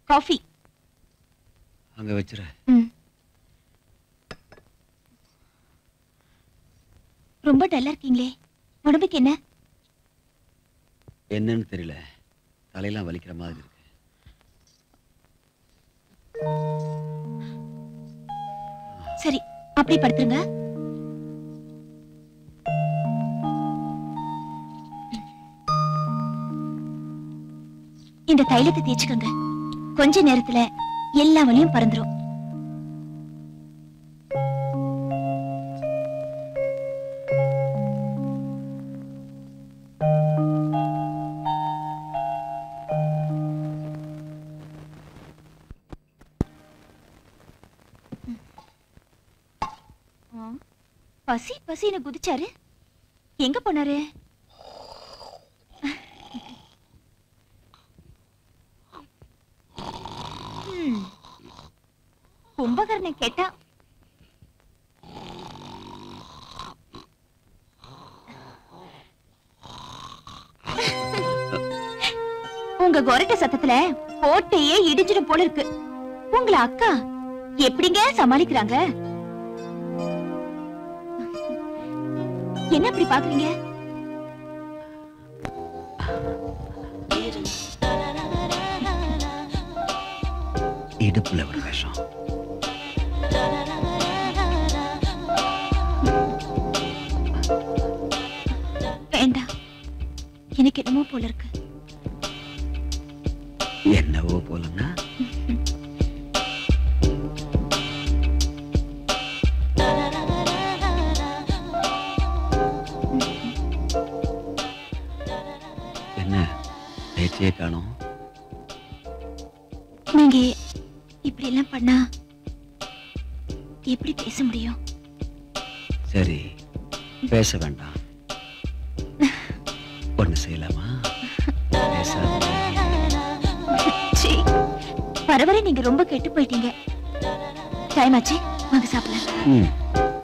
Coffee அங்க வச்சிரு ம் ரொம்ப டல்லா இருக்கீங்களே உடம்புக்கு என்ன என்னன்னு தெரியல தலையெல்லாம் வலிக்கிற மாதிரி இருக்கு சரி அப்படி படுத்துருங்க இந்த தைலத்தை தேய்ச்சுக்கோங்க கொஞ்ச நேரத்துல எல்லா வலியும் பறந்துரும் ஆ, பசி பசின்னு குதிச்சாரு எங்க போனாரு ம். கும்பகர்ணன் கேட்டா உங்க கொரட்ட சத்தத்துல கோட்டையே இடிஞ்சிடும் போல இருக்கு உங்களை அக்கா எப்படிங்க சமாளிக்கிறாங்க என்ன அப்படி பாக்குறீங்க இடுப்புல ஒரு விஷம் வேண்டாம் எனக்கு என்னமோ போல இருக்கு என்னவோ போலன்னா என்ன பேச்சையே காணோம் நீங்க இப்படி எல்லாம் பண்ணா எப்படி பேச முடியும் சரி பேச வேண்டாம் ஒண்ணு செய்யலாமா பேசாம சீ, வர வர நீங்க ரொம்ப கெட்டு போயிட்டீங்க டைம் ஆச்சு வாங்க சாப்பிடலாம் ம்